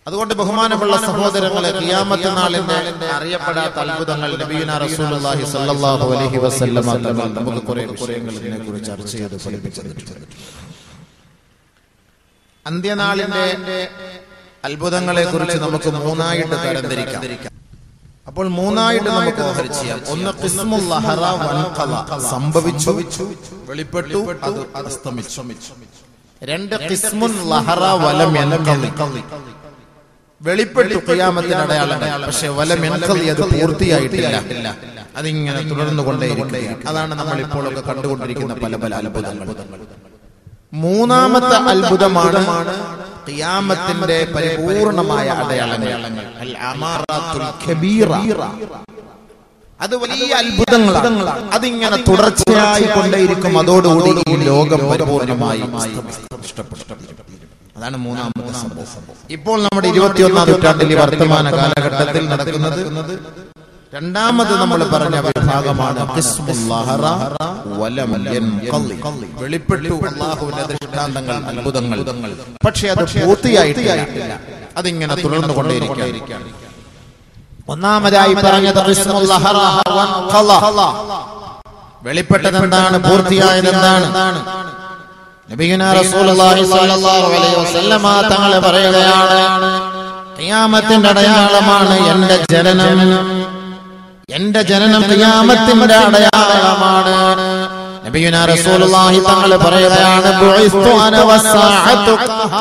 അതുകൊണ്ട് ബഹുമാനമുള്ള സഹോദരങ്ങളെ ഖിയാമത്ത് നാളിന്റെ അറിയപ്പെടാത്ത അത്ഭുതങ്ങൾ നബീന റസൂലുള്ളാഹി സ്വല്ലല്ലാഹു അലൈഹി വസല്ലമ തങ്ങൾ നമുക്ക് കുറെ വിഷയങ്ങൾ ഇതിനെ കുറിച്ച് ചർച്ച ചെയ്ത് പഠിപ്പിച്ചു തന്നിട്ടുണ്ട് അന്ത്യനാളിന്റെ അത്ഭുതങ്ങളെ കുറിച്ച് നമുക്ക് മൂന്നായിട്ട് തരംതിരിക്കാം അപ്പോൾ മൂന്നായിട്ട് നമുക്ക് ഓഹരി ചെയ്യാം ഒന്ന് ഖിസ്മുൽ ലഹറ വൻഖല സംഭവിച്ചു വെളിപ്പെട്ടു അത് അസ്തമിച്ചു രണ്ട് ഖിസ്മുൻ ലഹറ വലം യൻഖലി വെളിപ്പെട്ടു ഖിയാമത്തിന്റെ അടയാളങ്ങൾ പക്ഷെ വലം യൻഖലി അത് പൂർത്തിയായിട്ടില്ല അതിങ്ങനെ തുടർന്നു കൊണ്ടേയിരിക്കും അതാണ് നമ്മൾ ഇപ്പോഴൊക്കെ കണ്ടുകൊണ്ടിരിക്കുന്ന പല പല അത്ഭുതങ്ങൾ മൂന്നാമത്തെ അത്ഭുതമാണ് ഖിയാമത്തിന്റെ പരിപൂർണമായ അടയാളങ്ങൾ അൽ അമാറാത്തുൽ കബീറ അത് വലിയ അത്ഭുതങ്ങളാണ് അതിങ്ങനെ തുടർച്ചയായി കൊണ്ടേയിരിക്കും അതോടുകൂടി ഈ ലോകം പരിപൂർണമായി ഇഷ്ടപ്പെട്ടു അതാണ് മൂന്നാമത്തെ സംഭവം ഇപ്പോൾ നമ്മുടെ ഇരുപത്തിയൊന്നാം നൂറ്റാണ്ടിൽ ഈ വർത്തമാന കാലഘട്ടത്തിൽ നടക്കുന്നത് രണ്ടാമത് നമ്മൾ പറഞ്ഞ വിഭാഗമാണ് ഖിസ്മുൽ ലഹറ വലം യൻഖലി. വെളിപ്പെട്ടു അള്ളാഹുവിന്റെ ദൃഷ്ടാന്തങ്ങൾ അത്ഭുതങ്ങൾ പക്ഷെ അത് പൂർത്തിയായിട്ടില്ല അതിങ്ങനെ തുടർന്നു കൊണ്ടേയിരിക്കുകയാണ് ഒന്നാമതായി പറഞ്ഞത് ഖിസ്മുൽ ലഹറ വൻഖല. വെളിപ്പെട്ടത് എന്താണ് പൂർത്തിയായത് എന്താണ് നബിയുന റസൂലുള്ളാഹി സ്വല്ലല്ലാഹു അലൈഹി വസല്ലമ തങ്ങൾ പറയുകയാണ് ഖിയാമത്തിന്റെ അടയാളമാണ് എന്റെ ജനനം എന്റെ ജനനം ഖിയാമത്തിന്റെ അടയാളമാണ് നബിയുന റസൂലുള്ളാഹി തങ്ങൾ പറയുകയാണ് ബുഇസ്തു അന വസ്സാഅതു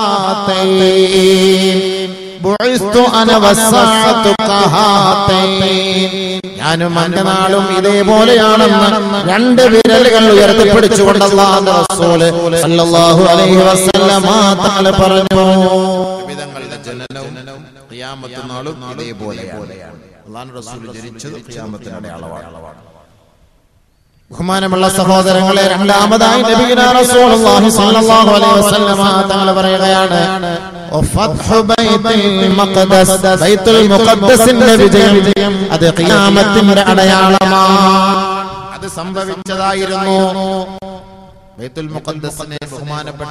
ഖഹാതൈൻ ബുഇസ്തു അന വസ്സാഅതു ഖഹാതൈൻ ഞാനും എന്റെ നാളും ഇതേപോലെയാണെന്ന് രണ്ട് വിരലുകൾ ഉയർത്തിപ്പിടിച്ചുകൊണ്ട് അല്ലാഹുവിന്റെ റസൂല് സല്ലല്ലാഹു അലൈഹി വസല്ലമ തങ്ങൾ പറഞ്ഞു വിധങ്ങളുടെ ജനനവും ഖിയാമത്ത് നാളും ഇതേപോലെയാണ് അല്ലാഹുവിന്റെ റസൂൽ ജനിച്ചത് ഖിയാമത്തിന്റെ അടയാളമാണ് ബഹുമാനമുള്ള സഹോദരങ്ങളെ രണ്ടാമതായി നബിയുന റസൂലുള്ളാഹി സ്വല്ലല്ലാഹു അലൈഹി വസല്ലമ തങ്ങൾ പറയുകയാണ് വഫത്ഹു ബൈത്തുൽ മഖ്ദസ് ബൈത്തുൽ മുഖദ്ദസിന്റെ വിജയം അത് ഖിയാമത്തിന്റെ അടയാളമാണ് അത് സംഭവിച്ചതായിരുന്നു ബൈത്തുൽ മുഖദ്ദസിനെ ബഹുമാനപ്പെട്ട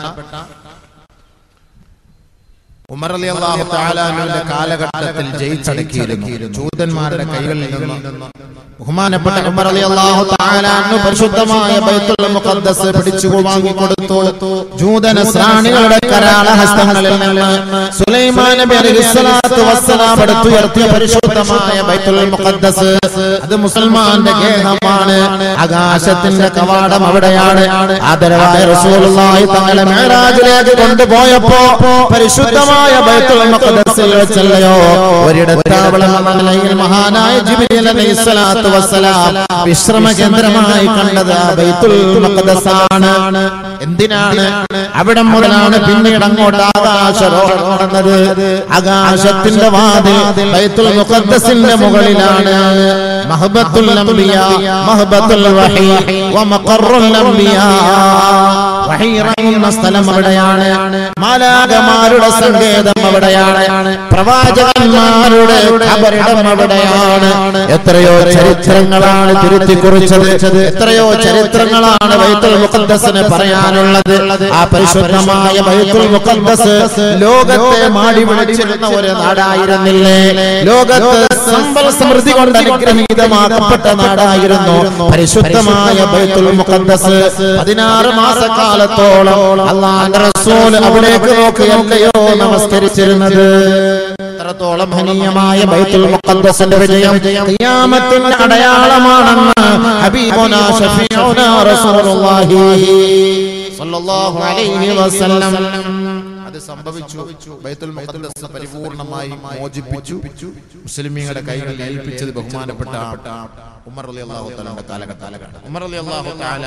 ഉമർ അലി അള്ളാഹു താലാനുവിന്റെ കാലഘട്ടത്തിൽ ജയിച്ചടക്കിയിരുന്നു ജൂതന്മാരുടെ കൈകളിൽ നിന്ന് ബഹുമാനപ്പെട്ട ഉമർ അലി അള്ളാഹു താലാനു പരിശുദ്ധമായ ബൈത്തുൽ മുഖദ്ദസ് പിടിച്ചു വാങ്ങിക്കൊടുത്തു ജൂതന ശ്രാണികളുടെ കരാള ഹസ്തങ്ങളിൽ നിന്ന് സുലൈമാൻ നബി അലൈഹി സ്വലാത്തു വസ്സലാം എടുത്തുയർത്തിയ പരിശുദ്ധമായ ബൈത്തുൽ മുഖദ്ദസ് അത് മുസൽമാന്റെ ഗേഹമാണ് ആകാശത്തിന്റെ കവാടം അവിടെയാണ് ആദരവായ റസൂലുള്ളാഹി തങ്ങളെ മേറാജിലേക്ക് കൊണ്ടുപോയപ്പോ പരിശുദ്ധമായ ബൈത്തുൽ മുഖദ്ദസിൽ വെച്ചല്ലയോ ഒരിടത്താവളം എന്ന നിലയിൽ മഹാനായ ജിബ്രീൽ അലൈഹി സ്വലാത്തു വസ്സലാം വിശ്രമ കേന്ദ്രമായി കണ്ടത് ആ ബൈത്തുൽ മുഖദ്ദസാണ് എന്തിനാണ് അവിടെ മുതലാണ് പിന്നീട് അങ്ങോട്ട് ആകാശരോഹണം നടന്നത് ആകാശത്തിന്റെ വാതിൽ ബൈത്തുൽ മുഖദ്ദസിന്റെ മുകളിലാണ് മഹബത്തുൽ അംബിയ മഹബത്തുൽ വഹി വമഖറുൽ അംബിയ വഹി ഇറങ്ങുന്ന സ്ഥലം അവിടെയാണ് മാലാകമാരുടെ സങ്കേതം അവിടെയാണ് പ്രവാചകന്മാരുടെ ഖബറിടം അവിടെയാണ് എത്രയോ ചരിത്രങ്ങളാണ് തിരുത്തി കുറിച്ചത് എത്രയോ ചരിത്രങ്ങളാണ് ബൈത്തുൽ മുഖദ്ദസിന് പറയാനുള്ളത് ആ പരിശുദ്ധമായ ബൈത്തുൽ മുഖദ്ദസ് ലോകത്തെ മാടി വിളിച്ചിരുന്ന ഒരു നാടായിരുന്നില്ലേ ലോകത്ത് സമ്പൽ സമൃദ്ധി കൊണ്ട് അനുഗ്രഹീതമാക്കപ്പെട്ട നാടായിരുന്നു പരിശുദ്ധമായ ബൈത്തുൽ മുഖദ്ദസ് പതിനാറ് മാസക്കാലത്തോളം അള്ളാഹുവിന്റെ റസൂൽ അവിടേക്ക് നോക്കിയല്ലയോ നമസ്കരിച്ചിരുന്നത് എത്രത്തോളം ഹനീയമായ ബൈത്തുൽ മുഖദ്ദസിന്റെ വിജയം ഖിയാമത്തിന്റെ അടയാളമാണെന്ന് ഹബീബുനാ ഷഫീഉനാ റസൂലുള്ളാഹി സ്വല്ലല്ലാഹു അലൈഹി വസല്ലം അത് സംഭവിച്ചു ബൈത്തുൽ മുഖദ്ദസ് പരിപൂർണമായി മോചിപ്പിച്ചു മുസ്ലിമീങ്ങളുടെ കൈകളിൽ ഏൽപ്പിച്ചത് ബഹുമാനപ്പെട്ട ഉമർ റളിയല്ലാഹു തആലയുടെ കാലഘട്ടത്തിലാണ് ഉമർ റളിയല്ലാഹു തആല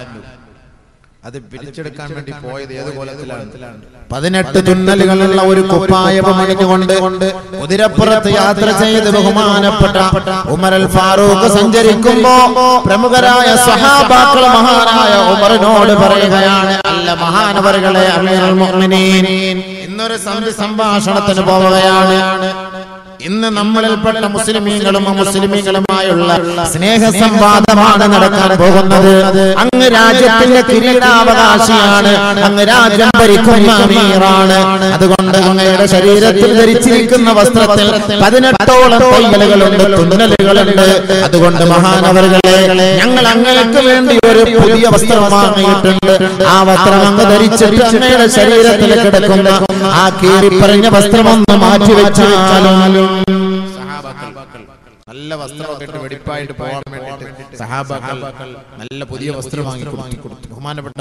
അത് പിരിച്ചെടുക്കാൻ വേണ്ടി പോയത് ഏത് കോലത്തിലാണ് പതിനെട്ട് തുന്നലുകളുള്ള ഒരു കുപ്പായവും അണിഞ്ഞുകൊണ്ട് കുതിരപ്പുറത്ത് യാത്ര ചെയ്ത് ബഹുമാനപ്പെട്ട ഉമർ അൽ ഫാറൂഖ് സഞ്ചരിക്കുമ്പോ പ്രമുഖരായ സഹാബാക്കൾ മഹാനായ ഉമറിനോട് പറയുകയാണ് അല്ല മഹാനവറുകളെ അമീറുൽ മുഅ്മിനീൻ ഇന്നൊരു സന്ധി സംഭാഷണത്തിന് പോവുകയാണ് ഇന്ന് നമ്മളിൽപ്പെട്ട മുസ്ലിമീങ്ങളും മുസ്ലിമീങ്ങളുമായുള്ള സ്നേഹ സംവാദമാണ് നടക്കാൻ പോകുന്നത് അങ്ങ് രാജ്യത്തിന്റെ കിരീടാവകാശിയാണ് അങ്ങ് രാജ്യം ഭരിക്കുന്ന അമീറാണ് അതുകൊണ്ട് അങ്ങയുടെ ശരീരത്തിൽ ധരിച്ചിരിക്കുന്ന വസ്ത്രത്തിൽ പതിനെട്ടോളം തയ്യലുകളുണ്ട് തുന്നലുകളുണ്ട് അതുകൊണ്ട് മഹാനവറുകളെ ഞങ്ങൾ അങ്ങേക്ക് വേണ്ടി ഒരു പുതിയ വസ്ത്രം വാങ്ങിയിട്ടുണ്ട് ആ വസ്ത്രം അങ്ങ് ധരിച്ചിട്ട് അങ്ങയുടെ ശരീരത്തിൽ കിടക്കുന്ന ആ കീറിപ്പറഞ്ഞ വസ്ത്രം ഒന്ന് മാറ്റിവെച്ചാലും നല്ല വസ്ത്രമൊക്കെ ഇട്ട് വെടിപ്പായിട്ട് പോകാൻ വേണ്ടിയിട്ട് സഹാബാക്കൾ നല്ല പുതിയ വസ്ത്രം വാങ്ങി കൊടുത്തു കൊടുത്തു ബഹുമാനപ്പെട്ട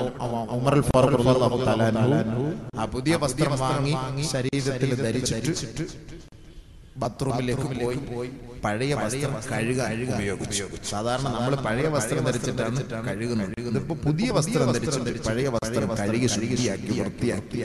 ഉമറുൽ ഫാറൂഖ് റളിയല്ലാഹു തആല അൻഹു ആ പുതിയ വസ്ത്രം വാങ്ങി ശരീരത്തിൽ ധരിച്ചിട്ട് ബാത്റൂമിലേക്ക് പോയി പഴയ വസ്ത്രം കഴുകാൻ ഉപയോഗിച്ചു സാധാരണ നമ്മൾ പഴയ വസ്ത്രം ധരിച്ചിട്ടാണ് കഴുകുന്നത് ഇതിപ്പോ പുതിയ വസ്ത്രം ധരിച്ചിട്ട് പഴയ വസ്ത്രം കഴുകി ശുദ്ധിയാക്കി വൃത്തിയാക്കി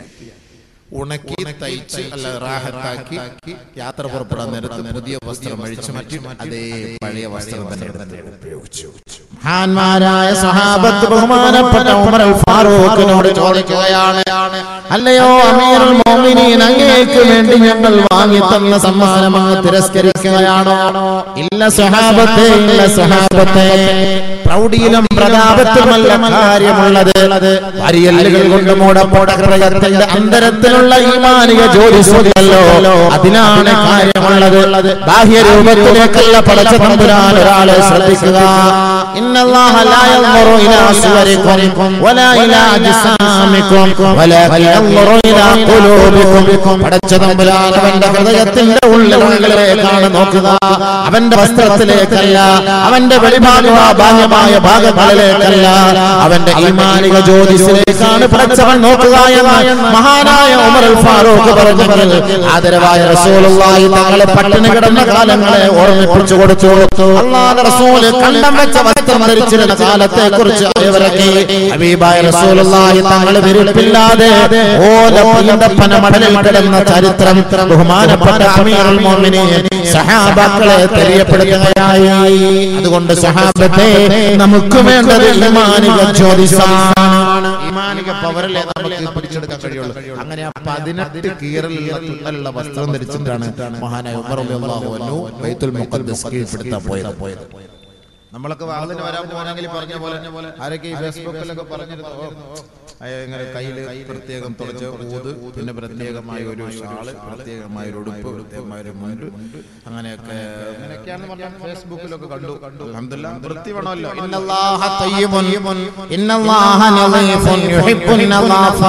ഉണക്കി തയ്ച്ച് അല്ല റാഹത്താക്കി യാത്ര പുറപ്പെടാൻ നേരത്ത് പുതിയ വസ്ത്രം അഴിച്ചു മാറ്റി അതേ പഴയ വസ്ത്രം തന്നെ എടുത്ത് ഉപയോഗിച്ചു മഹാന്മാരായ സഹാബത്ത് ബഹുമാനപ്പെട്ട ഉമർ അൽ ഫാറൂഖിനോട് ചോദിക്കുകയാണ് അല്ലയോ അമീറുൽ മോമിനീൻ അങ്ങേക്ക് വേണ്ടി ഞങ്ങൾ വാങ്ങി തന്ന സമ്മാനം അങ്ങ് തിരസ്കരിക്കുകയാണോ ഇല്ല സഹാബത്തെ ഇല്ല സഹാബത്തെ പ്രൗഢിയിലും പ്രതാപത്തിലുമല്ല കാര്യമുള്ളത് വരിയല്ലുകൾ കൊണ്ട് മൂടപ്പോട ഹൃദയത്തിന്റെ അന്തരത്തിലുള്ള ഈമാനിക ജ്യോതിസുണ്ടല്ലോ അതിനാണ് കാര്യമുള്ളത് ബാഹ്യ രൂപത്തിലേക്കല്ല പടച്ച തമ്പുരാൻ ഒരാളെ ശ്രദ്ധിക്കുക ഇന്നല്ലാഹ ലാ യൻദുറു ഇലാ സുവരിക്കും വലാ ഇലാ അജ്സാമിക്കും വലാകിൻ യൻദുറു ഇലാ ഖുലൂബിക്കും പടച്ച തമ്പുരാൻ അവന്റെ ഹൃദയത്തിന്റെ ഉള്ളിലുള്ളിലേക്കാണ് നോക്കുക അവന്റെ വസ്ത്രത്തിലേക്കല്ല അവന്റെ വെളിഭാഗ ബാഹ്യമായ ഭാഗങ്ങളിലേക്കല്ല അവന്റെ ഈമാനിക ജ്യോതിസിലേക്കാണ് പടച്ചവൻ നോക്കുക എന്ന് മഹാനായ ഉമർ അൽ ഫാറൂഖ് പറഞ്ഞെങ്കിൽ ആദരവായ റസൂലുള്ളാഹി തങ്ങളെ പട്ടിണി കിടന്ന കാലങ്ങളെ ഓർമ്മിപ്പിച്ചു കൊടുത്തു അള്ളാഹുവിന്റെ റസൂല് കണ്ടം വെച്ച വസ്ത്രം ധരിച്ചിരുന്ന കാലത്തെ കുറിച്ച് അറിവരക്കി ഹബീബായ റസൂലുള്ളാഹി തങ്ങൾ വിരുപ്പില്ലാതെ ഓല ഈന്തപ്പന മടലിൽ കിടന്ന ചരിത്രം ബഹുമാനപ്പെട്ട അമീറുൽ മുഅ്മിനീൻ സഹാബാക്കളെ തെളിയപ്പെടുത്തുകയായി അതുകൊണ്ട് സഹാബത്തെ നമുക്ക് വേണ്ടത് ഈമാനിക ജ്യോതിസാണ് ഈമാനിക പവറല്ലേ നമുക്ക് പിടിച്ചെടുക്കാൻ കഴിയുള്ളൂ അങ്ങനെ ആ പതിനെട്ട് കീറലുള്ള തുന്നലുള്ള വസ്ത്രം ധരിച്ചിട്ടാണ് മഹാനായ ഉമർ റളിയല്ലാഹു അൻഹു ബൈത്തുൽ മുഖദ്ദസ് കീഴ്പ്പെടുത്താൻ പോയത് പോയത് നമ്മളൊക്കെ വാഹനത്തിന് വരാൻ പോകണമെങ്കിൽ പറഞ്ഞ പോലെ ആരൊക്കെ ഈ ഫേസ്ബുക്കിലൊക്കെ പറഞ്ഞിരുന്നു ഓ, അയ്യ, ഇങ്ങനെ കയ്യില് പ്രത്യേകം തുടച്ച ഊത് പിന്നെ പ്രത്യേകമായ ഒരു ഷാള് പ്രത്യേകമായ ഒരു ഉടുപ്പ് പ്രത്യേകമായ ഒരു മുണ്ട് അങ്ങനെയൊക്കെ അങ്ങനെയൊക്കെയാണെന്ന് പറഞ്ഞാൽ ഫേസ്ബുക്കിലൊക്കെ കണ്ടു അൽഹംദുലില്ലാ വൃത്തി വേണമല്ലോ ഇന്നല്ലാഹ തയ്യിബുൻ ഇന്നല്ലാഹ നളീഫുൻ യുഹിബ്ബുൻ നളാഫ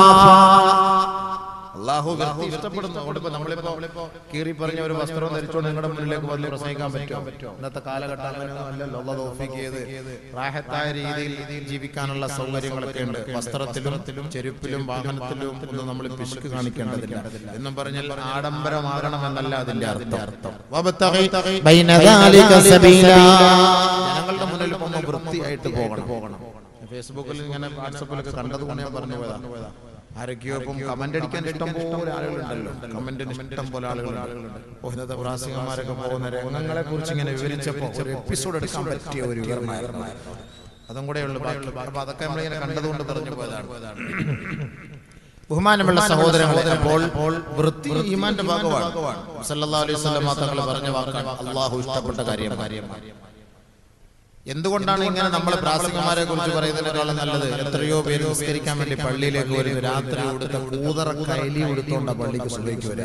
അള്ളാഹു വൃത്തി ഇഷ്ടപ്പെടുന്നു അതുകൊണ്ട് ഇപ്പൊ നമ്മളിപ്പോ കീറി പറഞ്ഞ ഒരു വസ്ത്രം ധരിച്ചുകൊണ്ട് നിങ്ങളുടെ മുന്നിലേക്ക് വന്ന് പ്രസംഗിക്കാൻ പറ്റുമോ ഇന്നത്തെ കാലഘട്ടം അങ്ങനെയൊന്നും അല്ലല്ലോ അള്ളാഹ് തൗഫീഖ് ചെയ്ത് റാഹത്തായ രീതിയിൽ ജീവിക്കാനുള്ള സൗകര്യങ്ങളൊക്കെ ഉണ്ട് വസ്ത്രത്തിലും ചെരുപ്പിലും വാഹനത്തിലും ഒന്നും നമ്മൾ പിശുക്ക് കാണിക്കേണ്ടതില്ല എന്നും പറഞ്ഞാൽ ആഡംബരമാകണമെന്നല്ല അതിന്റെ അർത്ഥം വബ്തഗി ബൈന ദാലിക സബീല ജനങ്ങളുടെ മുന്നിൽ പോകുമ്പോൾ വൃത്തിയായിട്ട് പോകണം പോകണം ഫേസ്ബുക്കിൽ ഇങ്ങനെ വാട്സപ്പിലൊക്കെ കണ്ടത് കൊണ്ട് ഞാൻ പറഞ്ഞു പോയതാ ആരൊക്കെയോ ഇപ്പം കമന്റ് അടിക്കാൻ ഇഷ്ടം പോലെ ആളുകളുണ്ടല്ലോ കമന്റിന് ഇഷ്ടം പോലെ ആളുകളുണ്ട് ഓ, ഇന്നത്തെ പ്രാസികന്മാരൊക്കെ പോകുന്ന രംഗങ്ങളെ കുറിച്ച് ഇങ്ങനെ വിവരിച്ചപ്പോ ഒരു എപ്പിസോഡ് എടുക്കാൻ പറ്റിയ ഒരു വിവരമായിരുന്നു അതും കൂടെ ഉള്ളു ബാക്കി അപ്പൊ അതൊക്കെ നമ്മളിങ്ങനെ കണ്ടതുകൊണ്ട് പറഞ്ഞു പോയതാണ് ബഹുമാനമുള്ള സഹോദരങ്ങളെ അപ്പോൾ വൃത്തി ഈമാന്റെ ഭാഗമാണ് സല്ലല്ലാഹു അലൈഹി വസല്ലം തങ്ങൾ പറഞ്ഞ വാക്കാണ് അള്ളാഹു ഇഷ്ടപ്പെട്ട കാര്യം കാര്യമാണ് എന്തുകൊണ്ടാണ് ഇങ്ങനെ നമ്മൾ പ്രാസംഗികമാരെ കുറിച്ച് പറയുന്നതിനേക്കാളും നല്ലത് എത്രയോ പേര് നിസ്കരിക്കാൻ വേണ്ടി പള്ളിയിലേക്ക് വരുന്നു രാത്രി കൊടുത്ത കൂതറ കൈലി കൊടുത്തോണ്ട പള്ളിക്ക് സുബൈക്ക് വരെ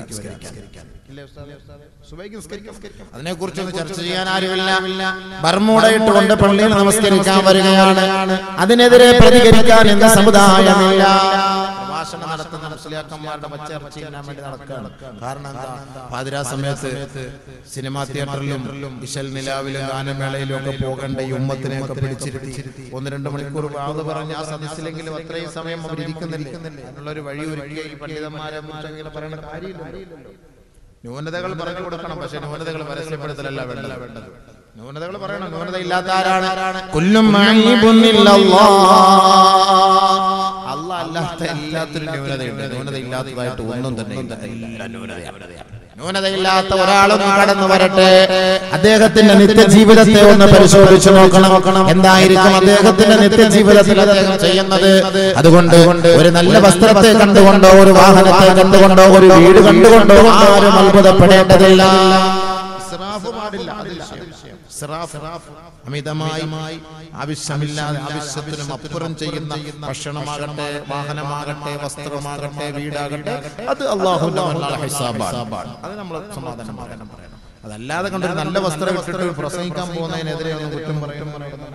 അതിനെ കുറിച്ചൊന്ന് ചർച്ച ചെയ്യാൻ ആരുമില്ല ബർമൂടയിട്ടുകൊണ്ട് പള്ളിയിൽ നമസ്കരിക്കാൻ വരികയാണ് അതിനെതിരെ പ്രതികരിക്കാൻ എന്ത് സമുദായമില്ല പ്രഭാഷണം നടത്തുന്ന മുസ്ലിയാക്കന്മാരുടെ പച്ചയിറച്ചി തിന്നാൻ വേണ്ടി നടക്കുകയാണ് കാരണം എന്താ പാതിരാ സമയത്ത് സിനിമാ തിയേറ്ററിലും വിശൽ നിലാവിലും ഗാനമേളയിലും ഒക്കെ പോകേണ്ട ഈ ഉമ്മത്തിനെ ഒക്കെ പിടിച്ചിരുത്തി ഒന്ന് രണ്ട് മണിക്കൂർ വാത് പറഞ്ഞ ആ സദസ്സിലെങ്കിലും അത്രയും സമയം അവർ ഇരിക്കുന്നില്ല എന്നുള്ളൊരു വഴി ഒരുക്കിയ ഈ പണ്ഡിതന്മാരെ കുറിച്ച് ഇങ്ങനെ പറയുന്ന കാര്യമില്ലല്ലോ ന്യൂനതകൾ പറഞ്ഞു കൊടുക്കണം പക്ഷെ ന്യൂനതകൾ പരസ്യപ്പെടുത്തലല്ല വേണ്ടത് വേണ്ടത് ന്യൂനതകൾ പറയണം ന്യൂനത ഇല്ലാത്ത ആരാണ് കുല്ലും അല്ല അല്ലാത്ത എല്ലാത്തിനും ന്യൂനതയുണ്ട് ന്യൂനത ഇല്ലാത്തതായിട്ട് ഒന്നും തന്നെ ഇല്ല എല്ലാം ന്യൂനതയാണ് ന്യൂനതയില്ലാത്ത ഒരാളും കടന്നു വരട്ടെ അദ്ദേഹത്തിന്റെ നിത്യജീവിതത്തെ ഒന്ന് പരിശോധിച്ചു നോക്കണം എന്തായിരിക്കും അദ്ദേഹത്തിന്റെ നിത്യജീവിതത്തിൽ അദ്ദേഹം ചെയ്യുന്നത് അതുകൊണ്ട് ഒരു നല്ല വസ്ത്രത്തെ കണ്ടുകൊണ്ടോ ഒരു വാഹനത്തെ കണ്ടുകൊണ്ടോ ഒരു വീട് കണ്ടുകൊണ്ടോ ആരും അത്ഭുതപ്പെടേണ്ടതില്ല ഇസ്രാഫ് പാടില്ല അത് വിഷയം. ഇസ്രാഫ് അമിതമായി ആവശ്യമില്ലാതെ ആവശ്യത്തിനും അപ്പുറം ചെയ്യുന്ന ഭക്ഷണമാകട്ടെ വാഹനമാകട്ടെ വസ്ത്രമാകട്ടെ വീടാകട്ടെ അത് അള്ളാഹുന്റെ മുന്നിലുള്ള ഹിസാബാണ് അത് നമ്മൾ സമാധാനം പറയണം അതല്ലാതെ കണ്ടൊരു നല്ല വസ്ത്രം ഇട്ടിട്ട് പ്രസംഗിക്കാൻ പോകുന്നതിനെതിരെ ഒന്ന് കുറ്റം പറയും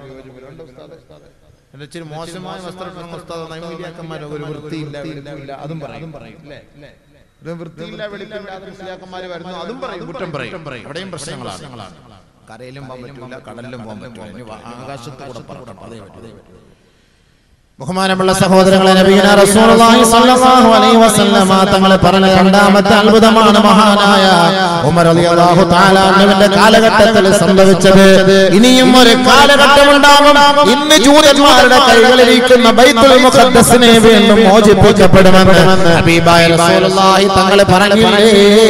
എന്റെ ഇച്ചിരി മോശമായ വസ്ത്രം ഇട്ട ഉസ്താദ് നൈമീലിയാക്കന്മാരോ ഒരു വൃത്തിയില്ല വെടിപ്പില്ല അതും പറയും അല്ലേ ഒരു വൃത്തിയില്ല വെടിപ്പില്ലാതെ മുസ്ലിയാക്കന്മാര് വരുന്നു അതും പറയും കുറ്റം പറയും അവിടെയും പ്രശ്നങ്ങളാണ് കരയിലും പോകാൻ പറ്റില്ല കടലിലും പോകാൻ പറ്റില്ല ഇനി വാ- ആകാശത്ത് കൂടെ പറക്കണം അതേ പറ്റൂ ബഹുമാനമുള്ള സഹോദരങ്ങളെ നബീന റസൂലുള്ളാഹി സ്വല്ലല്ലാഹു അലൈഹി വസല്ലമ തങ്ങൾ പറഞ്ഞ രണ്ടാമത്തെ അത്ഭുതമാണ് മഹാനായ ഉമർ റളിയല്ലാഹു തആല അൻഹുവിന്റെ കാലഘട്ടത്തിൽ സംഭവിച്ചത് ഇനിയും ഒരു കാലഘട്ടം ഉണ്ടാകും ഇന്ന് ജൂതന്മാരുടെ കൈകളിലിരിക്കുന്ന ബൈത്തുൽ മുഖദ്ദസിനെ വീണ്ടും മോചിപ്പിക്കപ്പെടുമെന്ന് ഹബീബായ റസൂലുള്ളാഹി തങ്ങൾ പറഞ്ഞില്ലേ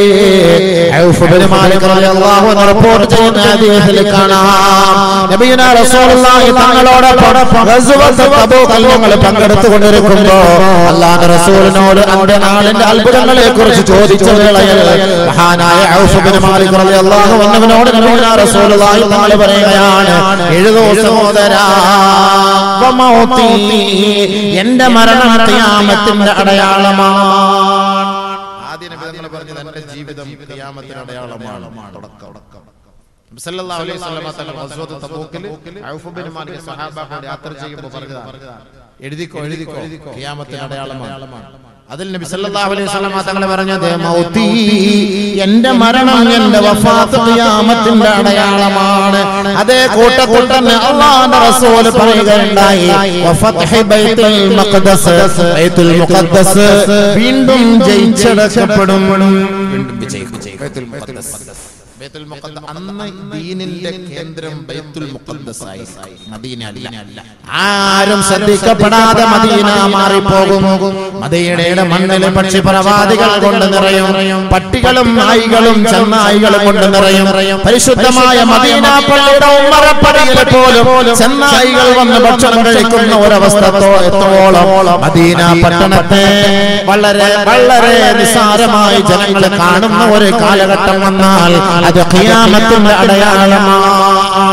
ഔഫ് ബിൻ മാലിക് റളിയല്ലാഹു അൻഹു റിപ്പോർട്ട് ചെയ്യുന്ന ഹദീസിൽ കാണാം നബീന റസൂലുള്ളാഹി തങ്ങളോടൊപ്പം ഗസ്വത്ത് തബൂക്ക് ഞങ്ങൾ പങ്കെടുത്തുകൊണ്ടിരിക്കുമ്പോ അള്ളാഹുവിന്റെ റസൂലിനോട് അന്റെ നാളിന്റെ അത്ഭുതങ്ങളെ കുറിച്ച് ചോദിച്ച വേളയിൽ മഹാനായ ഔഫ് ബിൻ മാലിക് റളിയല്ലാഹു അൻഹുവിനോട് നബീന റസൂലുള്ളാഹി തങ്ങൾ പറയുകയാണ് എഴുതോ സഹോദരാ വമൗതി എന്റെ മരണം ഖിയാമത്തിന്റെ അടയാളമാണ് ആദ്യ നബി തങ്ങൾ പറഞ്ഞത് എന്റെ ജീവിതം ഖിയാമത്തിന്റെ അടയാളമാണ് തുടക്കം സല്ലല്ലാഹു അലൈഹി വസല്ലമ തങ്ങൾ ഗസ്വത്ത് തബൂക്കിൽ ഔഫ് ബിൻ മാലിക് സഹാബാക്കളോട് യാത്ര ചെയ്യുമ്പോൾ പറഞ്ഞതാണ് എഴുതിക്കോ എഴുതിക്കോ ഖിയാമത്തിന്റെ അടയാളമാണ് അതിൽ നബി സല്ലല്ലാഹു അലൈഹി വസല്ലമ തങ്ങൾ പറഞ്ഞത് മൗതി എന്റെ മരണം എന്റെ വഫാത്ത് ഖിയാമത്തിന്റെ അടയാളമാണ് അതേ കൂട്ടത്തിൽ തന്നെ അല്ലാഹുവിന്റെ റസൂൽ പറയുകയുണ്ടായി വഫത്ഹി ബൈത്തുൽ മഖ്ദസ് ബൈത്തുൽ മുഖദ്ദസ് വീണ്ടും ജയിച്ചടക്കപ്പെടും വീണ്ടും വിജയിക്കും ബൈത്തുൽ മുഖദ്ദസ് ബൈത്തുൽ മുഖദ്ദസ് അന്ന് ദീനിന്റെ കേന്ദ്രം ബൈത്തുൽ മുഖദ്ദസ് ആയി മദീന അല്ല ആരും ശ്രദ്ധിക്കപ്പെടാതെ മദീന മാറിപ്പോകും മദീനയുടെ മണ്ണിലെ പക്ഷി പ്രവാദികൾ കൊണ്ട് നിറയും പട്ടികളും നായികളും ചെന്നായികളും കൊണ്ട് നിറയും പരിശുദ്ധമായ മദീന പള്ളിയുടെ ഉമ്മറപ്പടിയിൽ പോലും ചെന്നായികൾ വന്ന് ഭക്ഷണം കഴിക്കുന്ന ഒരവസ്ഥ എത്തോളം മദീന പട്ടണത്തെ വളരെ വളരെ നിസാരമായി ജനങ്ങൾ കാണുന്ന ഒരു കാലഘട്ടം വന്നാൽ അത് ഖിയാമത്തിന്റെ അടയാളമാണ്